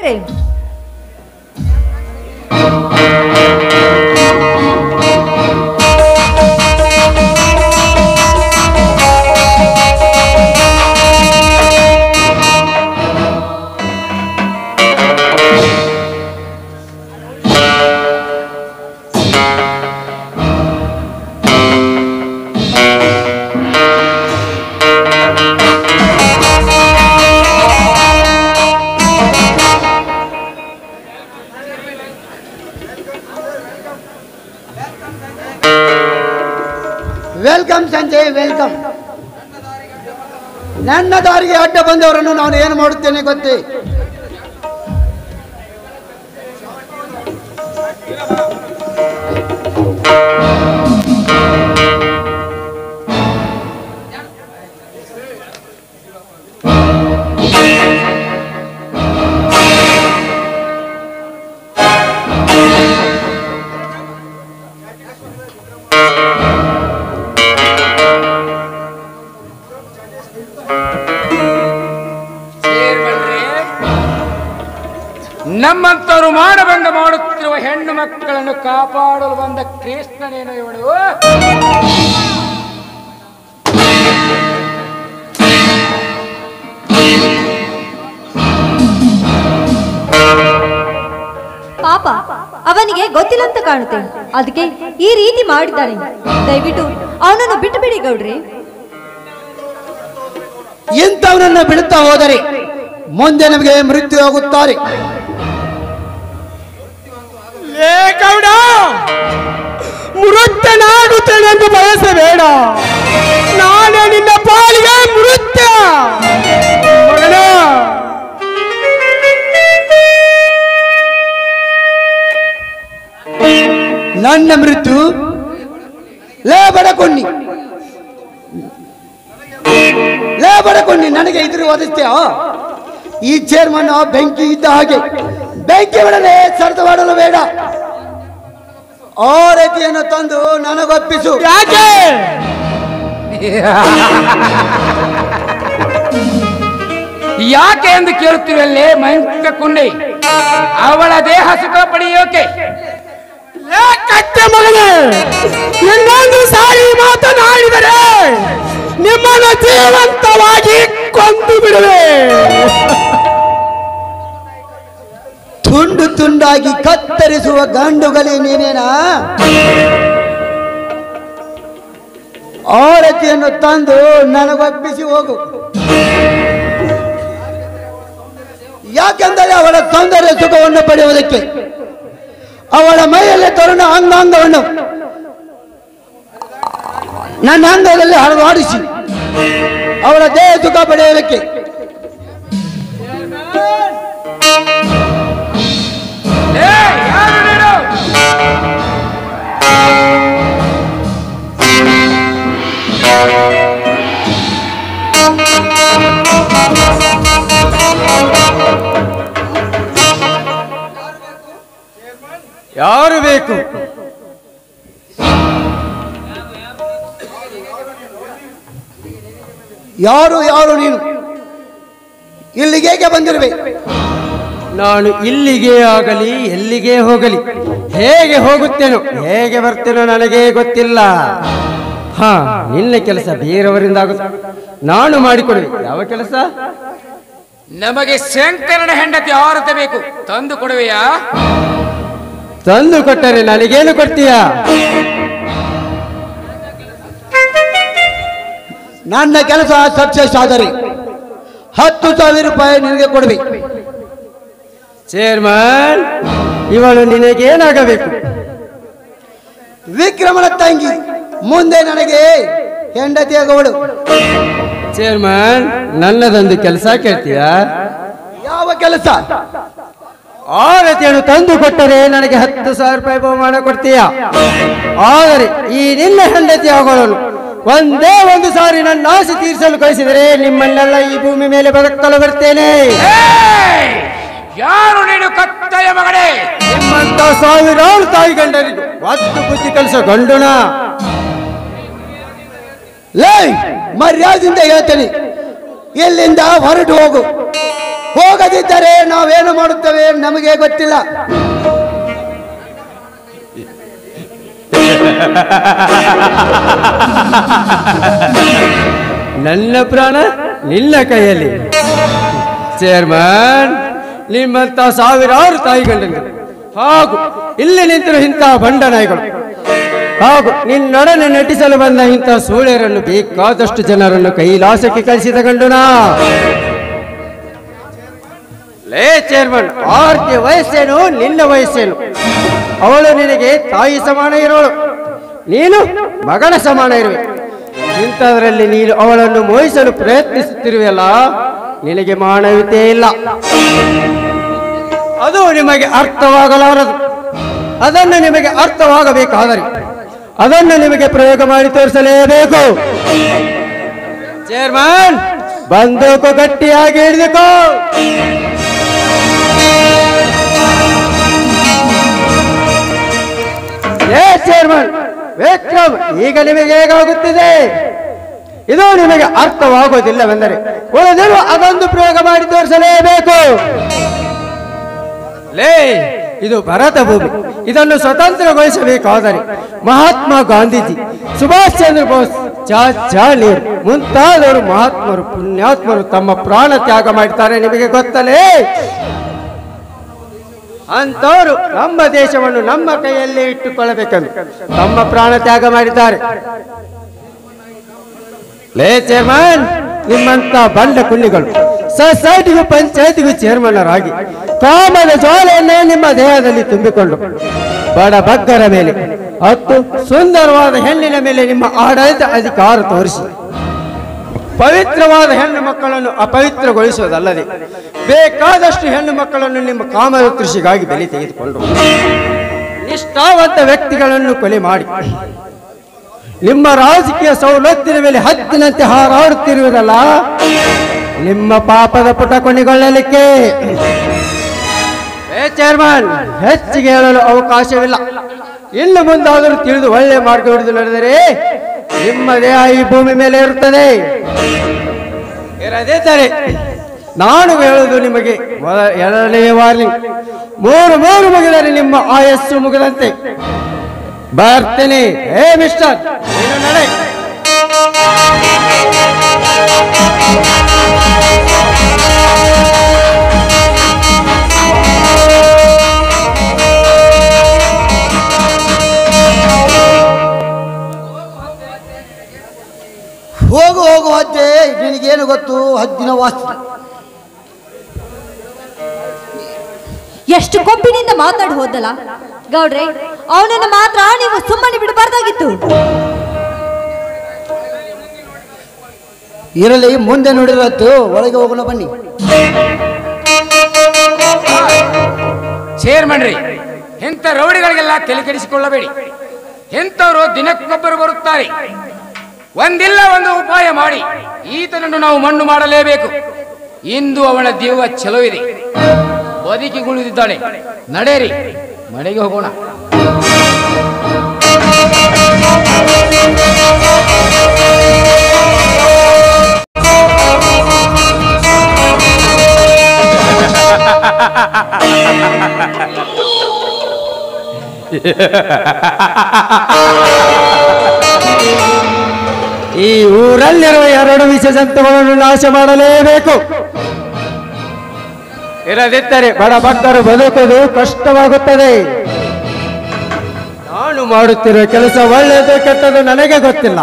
ಶೆಟ್ರೆ welcome Sanjay welcome ನನ್ನ ದಾರಿಗೆ ಅಡ್ಡ ಬಂದವರನ್ನು ನಾನು ಏನು ಮಾಡುತ್ತೇನೆ ಗೊತ್ತೇ ಸೇರ್ಬಲ್ರಿ ನಮ್ಮಂತವರು ಮಾಡಬಂಡ ಮಾಡುತ್ತಿರುವ ಹೆಣ್ಣು ಮಕ್ಕಳನ್ನು ಕಾಪಾಡಲು ಬಂದ ಕೃಷ್ಣನೇನು ಇವಳು ಪಾಪ ಅವನಿಗೆ ಗೊತ್ತಿಲ್ಲ ಅಂತ ಕಾಣುತ್ತೆ ಅದಕ್ಕೆ ಈ ರೀತಿ ಮಾಡಿದ್ದಾನೆ ದಯವಿಟ್ಟು ಅವನನ್ನು ಬಿಟ್ಟು ಬಿಡಿ ಗೌಡ್ರಿ ಇಂಥವನನ್ನ ಬಿಡುತ್ತಾ ಹೋದರೆ ಮುಂದೆ ನಮಗೆ ಮೃತ್ಯು ಆಗುತ್ತಾರೆ ಲೇ ಗೌಡ ಮೃತ್ಯನಾಗುತ್ತೇನೆಂದು ಬಯಸಬೇಡ ನಾನೇ ನಿನ್ನ ಪಾಲಿಗೆ ಮೃತ್ಯ ಮಗನ ನನ್ನ ಮೃತ್ಯು ಲೇ ಬಡಕೊಂಡಿ ಲೇ ಬಡಕೊಂಡಿ ನನಗೆ ಇದ್ರ ಒದಿಸ್ತೀಯ ಈ ಚೇರ್ಮನ್ ಬೆಂಕಿ ಇದ್ದ ಹಾಗೆ ಬೆಂಕಿ ಬಿಡಲೇ ಸರದವಾಡಲು ಬೇಡ ಆ ರೀತಿಯನ್ನು ತಂದು ನನಗೊಪ್ಪಿಸು ಯಾಕೆ ಯಾಕೆ ಎಂದು ಕೇಳುತ್ತಿರಲ್ಲೇ ಮಂಕ ಕುಂಡಿ ಅವಳ ದೇಹ ಸುಖ ಪಡೆಯೋಕೆ ಲೇ ಕಟ್ಟೆ ಮಗನೇ ಇನ್ನೊಂದು ಸಾರಿ ಮಾತನಾಡಿದರೆ ನಿಮ್ಮನ್ನು ಜೀವಂತವಾಗಿ ಕೊಂದು ಬಿಡುವೆ ತುಂಡು ತುಂಡಾಗಿ ಕತ್ತರಿಸುವ ಗಂಡುಗಲಿ ನೀನೇನಾ ಆರತಿಯನ್ನು ತಂದು ನನಗೊಪ್ಪಿಸಿ ಹೋಗು ಯಾಕೆಂದರೆ ಅವಳ ಸೌಂದರ್ಯ ಸುಖವನ್ನು ಪಡೆಯುವುದಕ್ಕೆ ಅವಳ ಮೈಯಲ್ಲಿ ತರುಣ ಅಂಗಾಂಗವನ್ನು ನನ್ನ ಅಂಗದಲ್ಲಿ ಹರಿದಾಡಿಸಿ ಅವಳ ದೇಹ ಸುಖ ಪಡೆಯುವುದಕ್ಕೆ ಲೇ, ಯಾರು ನೀನು? ಯಾರು ಬೇಕು ಯಾರು ಯಾರು ನೀನು ಇಲ್ಲಿಗೇಕೆ ಬಂದಿರುವೆ ನಾನು ಇಲ್ಲಿಗೆ ಆಗಲಿ ಎಲ್ಲಿಗೆ ಹೋಗಲಿ ಹೇಗೆ ಹೋಗುತ್ತೇನೋ ಹೇಗೆ ಬರ್ತೇನೋ ನನಗೆ ಗೊತ್ತಿಲ್ಲ ಹಾ ನಿನ್ನ ಕೆಲಸ ಬೇರೆಯವರಿಂದ ಆಗುತ್ತೆ ನಾನು ಮಾಡಿಕೊಡುವೆ ಯಾವ ಕೆಲಸ ನಮಗೆ ಶಂಕರನ ಹೆಂಡತಿ ಆರತ ಬೇಕು ತಂದು ಕೊಡುವೆಯಾ ತಂದು ಕೊಟ್ಟರೆ ನನಗೇನು ಕೊಡ್ತೀಯಾ ನನ್ನ ಕೆಲಸ ಸಕ್ಸಸ್ ಆದರೆ ಹತ್ತು ಸಾವಿರ ರೂಪಾಯಿ ನಿನಗೆ ಕೊಡ್ಬೇಕು ಚೇರ್ಮನ್ ಇವಳು ನಿನಗೇನಾಗಬೇಕು ವಿಕ್ರಮನ ತಂಗಿ ಮುಂದೆ ನನಗೆ ಹೆಂಡತಿಯಾಗವಳು ಚೇರ್ಮನ್ ನನ್ನದೊಂದು ಕೆಲಸ ಕೇಳ್ತೀಯಾ ಯಾವ ಕೆಲಸ ಆರತಿಯನ್ನು ತಂದು ಕೊಟ್ಟರೆ ನನಗೆ ಹತ್ತು ಸಾವಿರ ರೂಪಾಯಿ ಬಹುಮಾನ ಕೊಡ್ತೀಯಾ ಆದರೆ ಈ ನಿನ್ನ ಹೆಂಡತಿ ಆಗೋಳು ಒಂದೇ ಒಂದು ಸಾರಿ ನನ್ನ ಆಸೆ ತೀರಿಸಲು ಕಳಿಸಿದರೆ ನಿಮ್ಮನ್ನೆಲ್ಲ ಈ ಭೂಮಿ ಮೇಲೆ ಬದುಕಲು ಬರ್ತೇನೆ ಏಯ್! ಯಾರು ನೀನು ಕತ್ತಯ ಮಗನೇ ನಿಮ್ಮಂತ ಸಾವಿರಾರು ತಾಯಿ ಗಂಡರಿಗೂ ಒತ್ತು ಬುದ್ಧಿ ಕಲಿಸೋ ಗಂಡುಣ ಲೇ ಮರ್ಯಾದೆಯಿಂದ ಹೇಳ್ತೇನೆ ಇಲ್ಲಿಂದ ಹೊರಟು ಹೋಗು ಹೋಗದಿದ್ದರೆ ನಾವೇನು ಮಾಡುತ್ತೇವೆ ನಮಗೆ ಗೊತ್ತಿಲ್ಲ ನನ್ನ ಪ್ರಾಣ ನಿನ್ನ ಕೈಯಲ್ಲಿ ಚೇರ್ಮನ್ ನಿಮ್ಮಂತ ಸಾವಿರಾರು ತಾಯಿಗಂಡರು ಹಾಗೂ ಇಲ್ಲಿ ನಿಂತಿರೋ ಇಂತಹ ಬಂಡ ನಾಯಿಗಳು ಹಾಗೂ ನಿನ್ನೊಡನೆ ನಟಿಸಲು ಬಂದ ಇಂತಹ ಸೂಳ್ಯರನ್ನು ಬೇಕಾದಷ್ಟು ಜನರನ್ನು ಕೈಲಾಸಕ್ಕೆ ಕಳಿಸಿದ ಗಂಡುನಾ ಲೇ ಚೇರ್ಮನ್ ಆರ್ತಿ ವಯಸ್ಸೇನು ನಿನ್ನ ವಯಸ್ಸೇನು ಅವಳು ನಿನಗೆ ತಾಯಿ ಸಮಾನ ಇರೋಳು ನೀನು ಮಗನ ಸಮಾನ ಇರುವೆ ಇಂಥದ್ರಲ್ಲಿ ನೀನು ಅವಳನ್ನು ಮೋಹಿಸಲು ಪ್ರಯತ್ನಿಸುತ್ತಿರುವೆಯಲ್ಲ ನಿನಗೆ ಮಾನವೀಯತೆ ಇಲ್ಲ ಅದು ನಿಮಗೆ ಅರ್ಥವಾಗಲಾರದು ಅದನ್ನು ನಿಮಗೆ ಅರ್ಥವಾಗಬೇಕಾದರೆ ಅದನ್ನು ನಿಮಗೆ ಪ್ರಯೋಗ ಮಾಡಿ ತೋರಿಸಲೇಬೇಕು ಚೇರ್ಮನ್ ಬಂದೂಕು ಗಟ್ಟಿಯಾಗಿ ಹಿಡಿದುಕೋ ಏ ಚೇರ್ಮನ್ ವಿಕ್ರಮ್ ಈಗ ನಿಮಗೆ ಹೇಗಾಗುತ್ತಿದೆ ಇದು ನಿಮಗೆ ಅರ್ಥವಾಗುವುದಿಲ್ಲವೆಂದರೆ ಉಳಿದಿರುವ ಅದೊಂದು ಪ್ರಯೋಗ ಮಾಡಿ ತೋರಿಸಲೇಬೇಕು ಲೇ ಇದು ಭರತ ಭೂಮಿ ಇದನ್ನು ಸ್ವತಂತ್ರಗೊಳಿಸಬೇಕಾದರೆ ಮಹಾತ್ಮ ಗಾಂಧೀಜಿ ಸುಭಾಷ್ ಚಂದ್ರ ಬೋಸ್ ಚಾಚಾ ನೀರು ಮುಂತಾದವರು ಮಹಾತ್ಮರು ಪುಣ್ಯಾತ್ಮರು ತಮ್ಮ ಪ್ರಾಣ ತ್ಯಾಗ ಮಾಡ್ತಾರೆ ನಿಮಗೆ ಗೊತ್ತಲೇ ಅಂತವರು ನಮ್ಮ ದೇಶವನ್ನು ನಮ್ಮ ಕೈಯಲ್ಲಿ ಇಟ್ಟುಕೊಳ್ಳಬೇಕೆಂದು ತಮ್ಮ ಪ್ರಾಣ ತ್ಯಾಗ ಮಾಡಿದ್ದಾರೆ ಲೇ ಚೇರ್ಮನ್ ನಿಮ್ಮಂತ ಬಂಡ ಕುಳ್ಳಿಗಳು ಸೊಸೈಟಿಗೂ ಪಂಚಾಯತಿಗೂ ಚೇರ್ಮನ್ನರಾಗಿ ಕಾಮದ ಜ್ವಾಲೆಯನ್ನೇ ನಿಮ್ಮ ದೇಹದಲ್ಲಿ ತುಂಬಿಕೊಂಡು ಬಡ ಬಗ್ಗರ ಮೇಲೆ ಹತ್ತು ಸುಂದರವಾದ ಹೆಣ್ಣಿನ ಮೇಲೆ ನಿಮ್ಮ ಆಡಳಿತ ಅಧಿಕಾರ ತೋರಿಸಿ ಪವಿತ್ರವಾದ ಹೆಣ್ಣು ಮಕ್ಕಳನ್ನು ಅಪವಿತ್ರಗೊಳಿಸುವುದಲ್ಲದೆ ಬೇಕಾದಷ್ಟು ಹೆಣ್ಣು ಮಕ್ಕಳನ್ನು ನಿಮ್ಮ ಕಾಮದ ಕೃಷಿಗಾಗಿ ಬಲಿ ತೆಗೆದುಕೊಂಡು ನಿಷ್ಠಾವಂತ ವ್ಯಕ್ತಿಗಳನ್ನು ಕೊಲೆ ಮಾಡಿ ನಿಮ್ಮ ರಾಜಕೀಯ ಸೌಲಭ್ಯದ ಮೇಲೆ ಹತ್ತಿನಂತೆ ಹಾರಾಡುತ್ತಿರುವುದಲ್ಲ ನಿಮ್ಮ ಪಾಪದ ಪುಟ ಕೊನೆಗೊಳ್ಳಲಿಕ್ಕೆ ಏ ಚೇರ್ಮನ್ ಹೆಚ್ಚಿಗೆ ಹೇಳಲು ಅವಕಾಶವಿಲ್ಲ ಇನ್ನು ಮುಂದಾದರೂ ತಿಳಿದು ಒಳ್ಳೆ ಮಾರ್ಗ ಹಿಡಿದು ನಡೆದರೆ ನಿಮ್ಮ ದೇಹ ಈ ಭೂಮಿ ಮೇಲೆ ಇರುತ್ತದೆ ಇರದಿದ್ದರೆ ನಾನು ಹೇಳುವುದು ನಿಮಗೆ ಮೊದ- ಎರಡನೆಯ ವಾರ್ನಿಂಗ್ ಮೂರು ಮೂರು ಮುಗಿದರೆ ನಿಮ್ಮ ಆಯಸ್ಸು ಮುಗಿದಂತೆ ಬರ್ತೇನೆ ಹೇ ಮಿಸ್ಟರ್ ನೀನು ನಡೆ ಹೋಗು ಹೋಗು ಅಜ್ಜೆ ನಿನಗೇನು ಗೊತ್ತು ಹದ್ದಿನ ವಾಸ್ತು ಎಷ್ಟು ಕೊಬ್ಬಿನಿಂದ ಮಾತಾಡಿ ಹೋದಲ್ಲ ಗೌಡ್ರೆ ಅವನನ್ನು ಮಾತ್ರ ನೀವು ಸುಮ್ಮನೆ ಬಿಡಬಾರ್ದಾಗಿತ್ತು ಇರಲಿ ಮುಂದೆ ನೋಡಿರತ್ತು ಒಳಗೆ ಹೋಗೋಣ ಬನ್ನಿ ಚೇರ್ಮನ್ ರೀ ಇಂಥ ರೌಡಿಗಳಿಗೆಲ್ಲ ತಲೆ ಕೆಡಿಸಿಕೊಳ್ಳಬೇಡಿ ಇಂಥವರು ದಿನಕ್ಕೊಬ್ಬರು ಬರುತ್ತಾರೆ ಒಂದಿಲ್ಲ ಒಂದು ಉಪಾಯ ಮಾಡಿ ಈತನನ್ನು ನಾವು ಮಣ್ಣು ಮಾಡಲೇಬೇಕು ಇಂದು ಅವನ ಜೀವ ಚಲೋ ಇದೆ ಬದುಕಿಗುಳಿದಿದ್ದಾಳೆ ನಡೆಯಿರಿ ಮನೆಗೆ ಹೋಗೋಣ ಈ ಊರಲ್ಲಿರುವ ಎರಡು ವಿಷ ಜಂತುಗಳನ್ನು ನಾಶ ಮಾಡಲೇಬೇಕು ಇರದಿದ್ದರೆ ಬಡ ಭಕ್ತರು ಬದುಕುವುದು ಕಷ್ಟವಾಗುತ್ತದೆ ನಾನು ಮಾಡುತ್ತಿರುವ ಕೆಲಸ ಒಳ್ಳೆಯದು ಕೆಟ್ಟದು ನನಗೆ ಗೊತ್ತಿಲ್ಲ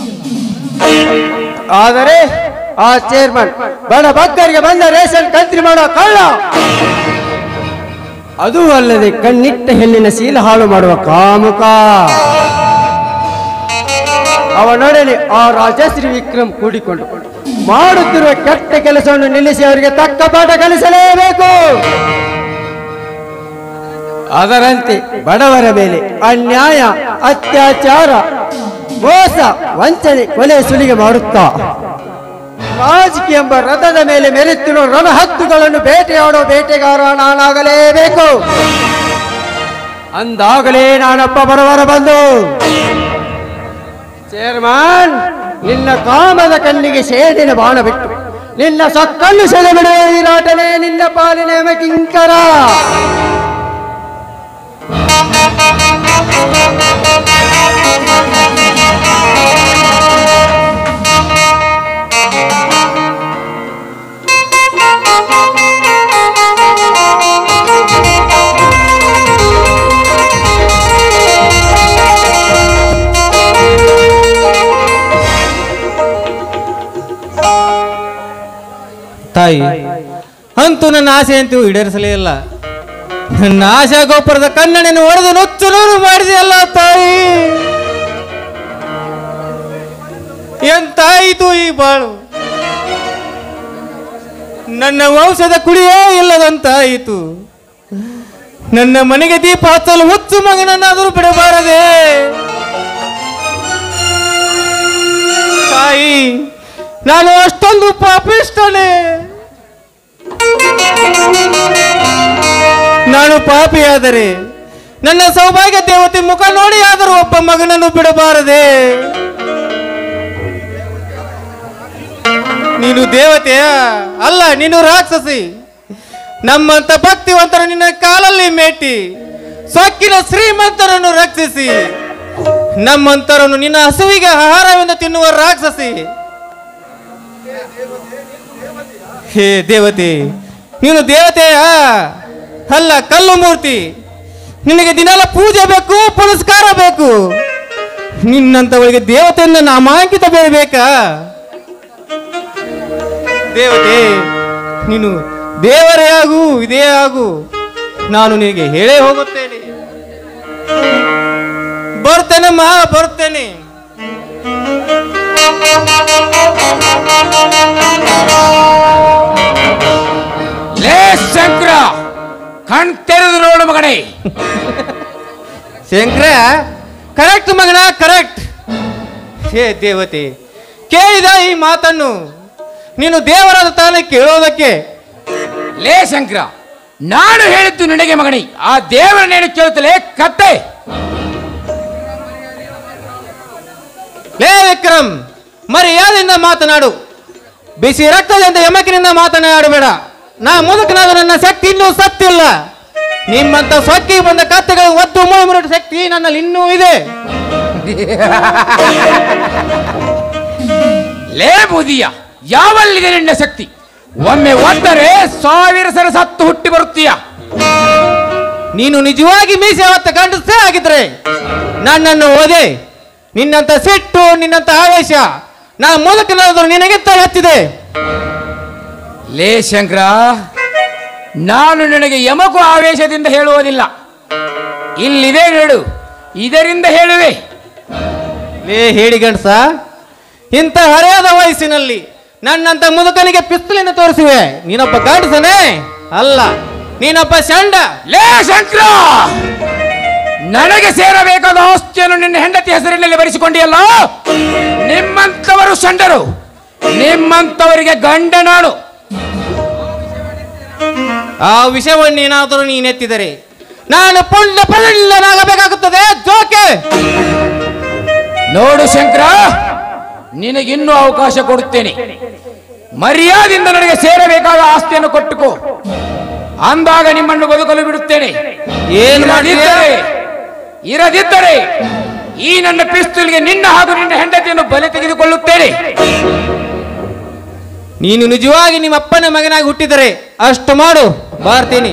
ಆದರೆ ಆ ಚೇರ್ಮನ್ ಬಡ ಭಕ್ತರಿಗೆ ಬಂದ ರೇಷನ್ ಕಂತ್ರಿ ಮಾಡೋ ಕಳ್ಳ ಅದೂ ಅಲ್ಲದೆ ಕಣ್ಣಿಟ್ಟ ಹೆಣ್ಣಿನ ಶೀಲ ಹಾಳು ಮಾಡುವ ಕಾಮುಕ ಅವನೊಡನೆ ಆ ರಾಜಶ್ರೀ ವಿಕ್ರಮ್ ಕೂಡಿಕೊಂಡು ಮಾಡುತ್ತಿರುವ ಕೆಟ್ಟ ಕೆಲಸವನ್ನು ನಿಲ್ಲಿಸಿ ಅವರಿಗೆ ತಕ್ಕ ಪಾಠ ಕಲಿಸಲೇಬೇಕು ಅದರಂತೆ ಬಡವರ ಮೇಲೆ ಅನ್ಯಾಯ ಅತ್ಯಾಚಾರ ಮೋಸ ವಂಚನೆ ಕೊಲೆ ಸುಲಿಗೆ ಮಾಡುತ್ತಾ ರಾಜಕೀಯ ಎಂಬ ರಥದ ಮೇಲೆ ಮೆರೆತಿರುವ ರಣಹತ್ತುಗಳನ್ನು ಬೇಟೆಯಾಡೋ ಬೇಟೆಗಾರ ನಾನಾಗಲೇಬೇಕು ಅಂದಾಗಲೇ ನಾನಪ್ಪ ಬಡವರ ಬಂದು ಚೇರ್ಮನ್ ನಿನ್ನ ಕಾಮದ ಕಣ್ಣಿಗೆ ಸೇಡಿನ ಬಾಣ ಬಿಟ್ಟು ನಿನ್ನ ಸೊಕ್ಕನ್ನು ಸೆಳೆಬಿಡುವ ನೀರಾಟನೇ ನಿನ್ನ ಪಾಲಿನ ಕಿಂಕರ ತಾಯಿ ಅಂತೂ ನನ್ನ ಆಸೆ ಅಂತೂ ಈಡೇರಿಸಲೇ ಇಲ್ಲ ನನ್ನ ಆಶಾ ಗೋಪುರದ ಕನ್ನಡಿಯನ್ನು ಒಡೆದು ನುಚ್ಚು ನೂರು ಮಾಡಿದೆಯಲ್ಲ ತಾಯಿ ಎಂತಾಯಿತು ಈ ಬಾಳು ನನ್ನ ವಂಶದ ಕುಡಿಯೇ ಇಲ್ಲದಂತಾಯಿತು ನನ್ನ ಮನೆಗೆ ದೀಪ ಹಚ್ಚಲು ಹುಚ್ಚು ಮಗನನ್ನಾದರೂ ಬಿಡಬಾರದೆ ತಾಯಿ ನಾನು ಅಷ್ಟೊಂದು ಪಾಪಿಷ್ಟನೇ ನಾನು ಪಾಪಿಯಾದರೆ ನನ್ನ ಸೌಭಾಗ್ಯ ದೇವತೆ ಮುಖ ನೋಡಿ ಆದರೂ ಒಬ್ಬ ಮಗನನ್ನು ಬಿಡಬಾರದೆ ನೀನು ದೇವತೆಯ ಅಲ್ಲ ನೀನು ರಾಕ್ಷಸಿ ನಮ್ಮಂತ ಭಕ್ತಿವಂತರ ನಿನ್ನ ಕಾಲಲ್ಲಿ ಮೇಟಿ ಸೊಕ್ಕಿನ ಶ್ರೀಮಂತರನ್ನು ರಕ್ಷಿಸಿ ನಮ್ಮಂತರನ್ನು ನಿನ್ನ ಹಸುವಿಗೆ ಆಹಾರವೆಂದು ತಿನ್ನುವ ರಾಕ್ಷಸಿ ಹೇ ದೇವತೆ ನೀನು ದೇವತೆಯ ಅಲ್ಲ ಕಲ್ಲು ಮೂರ್ತಿ ನಿನಗೆ ದಿನಾಲ ಪೂಜೆ ಬೇಕು ಪುರಸ್ಕಾರ ಬೇಕು ನಿನ್ನಂತವಳಿಗೆ ದೇವತೆಯಿಂದ ನಾಮಾಂಕಿತ ಬೇಡಬೇಕಾ ದೇವತೆ ನೀನು ದೇವರೇ ಆಗು ಇದೇ ಆಗು ನಾನು ನಿನಗೆ ಹೇಳೇ ಹೋಗುತ್ತೇನೆ ಬರ್ತೇನಮ್ಮ ಬರ್ತೇನೆ ಲೇ ಶಂಕರ ಕಣ್ ತೆರೆದು ನೋಡು ಮಗನೇ ಶಂಕರ ಕರೆಕ್ಟ್ ಮಗನ ಕರೆಕ್ಟ್ ಹೇ ದೇವತೆ ಕೇಳಿದ ಈ ಮಾತನ್ನು ನೀನು ದೇವರಾದ ತಾನೇ ಕೇಳೋದಕ್ಕೆ ಲೇ ಶಂಕರ ನಾನು ಹೇಳಿದ್ದು ನಿನಗೆ ಮಗನೇ ಆ ದೇವರನ್ನೇನು ಕೇಳುತ್ತಲೇ ಕತ್ತೆ ಲೇ ವಿಕ್ರಮ್ ಮರ್ಯಾದೆಯಿಂದ ಮಾತನಾಡು ಬಿಸಿ ರಕ್ತದಿಂದ ಯಮಕಿನಿಂದ ಮಾತನಾಡಬೇಡ ನಾ ಮುದುಕನಾದ ನನ್ನ ಶಕ್ತಿ ಇನ್ನೂ ಸತ್ತಿಲ್ಲ ನಿಮ್ಮಂತ ಸೊಕ್ಕಿ ಬಂದ ಕತ್ತೆಗಳು ಒದ್ದು ಮೂರು ಶಕ್ತಿ ನನ್ನಲ್ಲಿ ಇನ್ನೂ ಇದೆ ಲೇ ಮುದಿಯ ಯಾವಲ್ಲಿದೆ ನಿನ್ನ ಶಕ್ತಿ ಒಮ್ಮೆ ಒದ್ದರೆ ಸಾವಿರ ಸಲ ಸತ್ತು ಹುಟ್ಟಿ ಬರುತ್ತೀಯ ನೀನು ನಿಜವಾಗಿ ಮೀಸೆ ಹೊತ್ತ ಗಂಡಸೇ ಆಗಿದ್ರೆ ನನ್ನನ್ನು ಓದೆ ನಿನ್ನಂತ ಸಿಟ್ಟು ನಿನ್ನಂತ ಆವೇಶ ನಾ ಮುದುಕನಾದರೂ ನಿನಗಿಂತ ಹೆಚ್ಚಿದೆ ಲೇ ಶಂಕರ ನಾನು ನಿನಗೆ ಯಮಕು ಆವೇಶದಿಂದ ಹೇಳುವುದಿಲ್ಲ ಇಲ್ಲಿದೆ ನೋಡು ಇದರಿಂದ ಹೇಳುವೆ ಲೇ ಹೇಳಿ ಗಂಡಸ ಇಂಥ ಹರೆಯದ ವಯಸ್ಸಿನಲ್ಲಿ ನನ್ನಂತ ಮುದುಕನಿಗೆ ಪಿಸ್ತಲಿನ ತೋರಿಸಿವೆ ನೀನೊಬ್ಬ ಗಂಡಸನೇ ಅಲ್ಲ ನೀನೊಬ್ಬ ಶಂಡ ಲೇ ಶಂಕರ ನನಗೆ ಸೇರಬೇಕಾದ ಆಸ್ತಿಯನ್ನು ನಿನ್ನ ಹೆಂಡತಿ ಹೆಸರಿನಲ್ಲಿ ಬರೆಸಿಕೊಂಡಿಯಲ್ಲ ನಿಮ್ಮಂತವರು ಸಂಡರು ನಿಮ್ಮಂತವರಿಗೆ ಗಂಡ ನಾನು ಆ ವಿಷಯವನ್ನು ಏನಾದರೂ ನೀನೆತ್ತಿದರೆ ನಾನು ಪುಣ್ಯ ಪ್ರಜಲ್ಲನಾಗಬೇಕಾಗುತ್ತದೆ ಜೋಕೆ ನೋಡು ಶಂಕರ ನಿನಗಿನ್ನೂ ಅವಕಾಶ ಕೊಡುತ್ತೇನೆ ಮರ್ಯಾದೆಯಿಂದ ನನಗೆ ಸೇರಬೇಕಾದ ಆಸ್ತಿಯನ್ನು ಕೊಟ್ಟುಕೋ ಅಂದಾಗ ನಿಮ್ಮನ್ನು ಬದುಕಲು ಬಿಡುತ್ತೇನೆ ಏನ್ ಮಾಡ್ತೀಯ? ಇರದಿದ್ದರೆ ಇರದಿದ್ದರೆ ಈ ನನ್ನ ಪಿಸ್ತೂಲ್ಗೆ ನಿನ್ನ ಹಾಗೂ ನಿನ್ನ ಹೆಂಡತಿಯನ್ನು ಬಲಿ ತೆಗೆದುಕೊಳ್ಳುತ್ತೇನೆ ನೀನು ನಿಜವಾಗಿ ನಿಮ್ಮ ಅಪ್ಪನ ಮಗನಾಗಿ ಹುಟ್ಟಿದರೆ ಅಷ್ಟು ಮಾಡು ಬಾರ್ತೀನಿ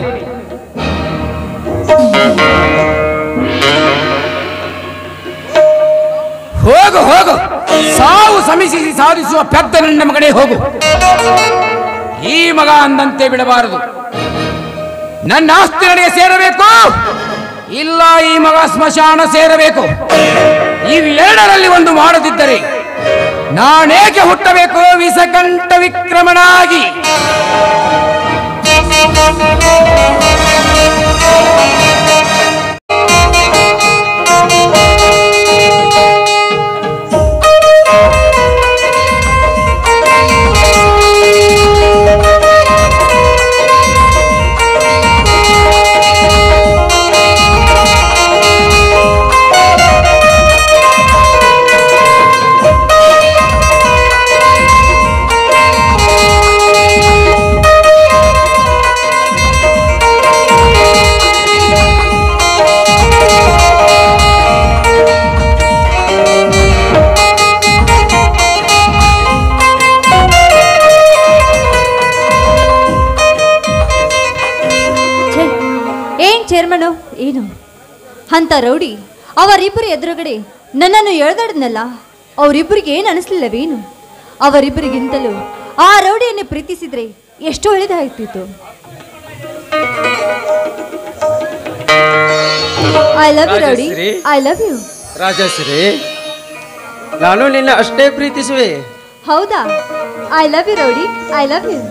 ಹೋಗು ಹೋಗು ಸಾವು ಸಮಿಸಿಸಿ ಸಾಧಿಸುವ ಪೆದ್ದ ನನ್ನ ಮಗನೇ ಹೋಗು ಈ ಮಗ ಅಂದಂತೆ ಬಿಡಬಾರದು ನನ್ನ ಆಸ್ತಿ ನನಗೆ ಸೇರಬೇಕು ಇಲ್ಲ ಈ ಮಗ ಸ್ಮಶಾನ ಸೇರಬೇಕು ಇವೆರಡರಲ್ಲಿ ಒಂದು ಮಾಡದಿದ್ದರೆ ನಾನೇಕೆ ಹುಟ್ಟಬೇಕು ವಿಸಕಂಠ ವಿಕ್ರಮನಾಗಿ ಏನ್ ಚೇರ್ಮನು ಏನು ಅಂತ ರೌಡಿ ಅವರಿಬ್ಬರ ಎದುರುಗಡೆ ನನ್ನನ್ನು ಎಳೆದಾಡಿದ್ನಲ್ಲ ಅವರಿಬ್ಬರಿಗೆ ಏನು ಅನಿಸ್ಲಿಲ್ಲವೇನು ಅವರಿಬ್ಬರಿಗಿಂತಲೂ ಆ ರೌಡಿಯನ್ನು ಪ್ರೀತಿಸಿದ್ರೆ ಎಷ್ಟು ಒಳ್ಳೆದಾಗ್ತಿತ್ತು I love you rowdy Rajashree. I love you Rajashree ನಾನು ನಿನ್ನ ಅಷ್ಟೇ ಪ್ರೀತಿಸುವೆ ಹೌದಾ I love you rowdy I love you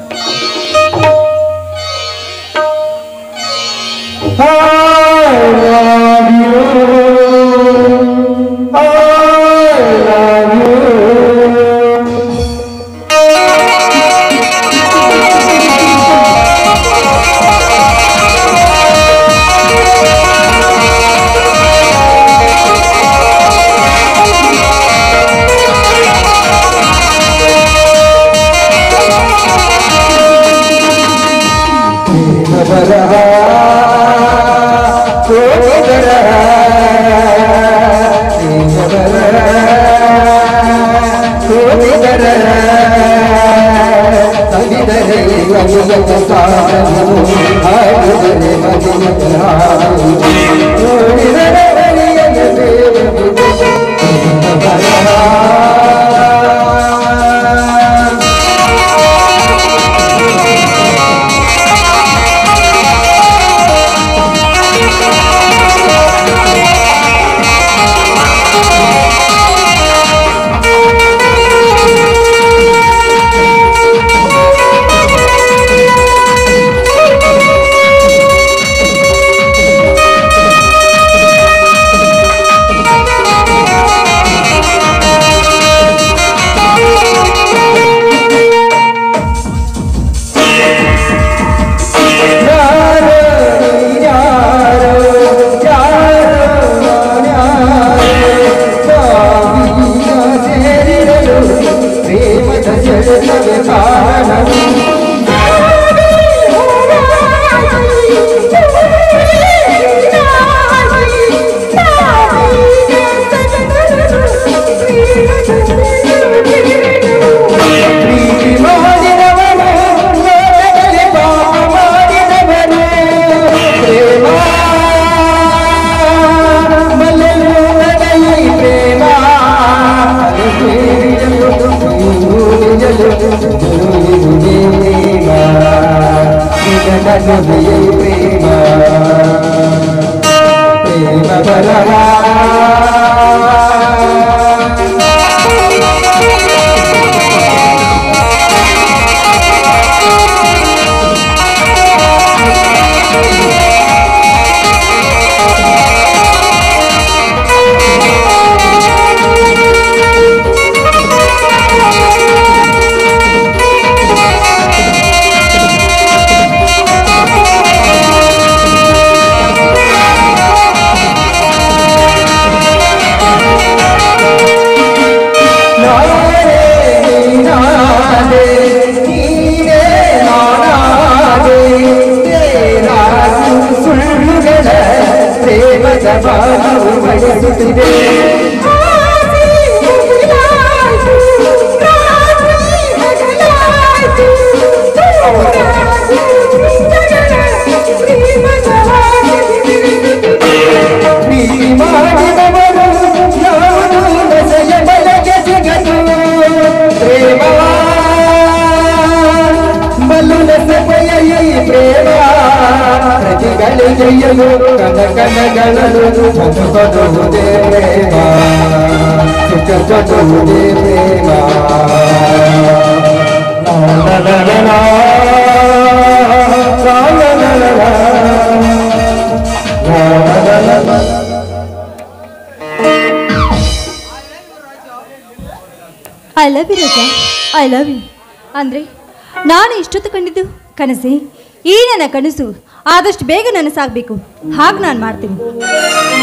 I love you ರಜಾ ಐ ಲವ್ ಯು ಅಂದರೆ ನಾನು ಇಷ್ಟೊತ್ತು ಕಂಡಿದ್ದು ಕನಸೆ ಈ ನನ್ನ ಕನಸು ಆದಷ್ಟು ಬೇಗ ನನಸಾಗಬೇಕು ಹಾಗೆ ನಾನು ಮಾಡ್ತೀನಿ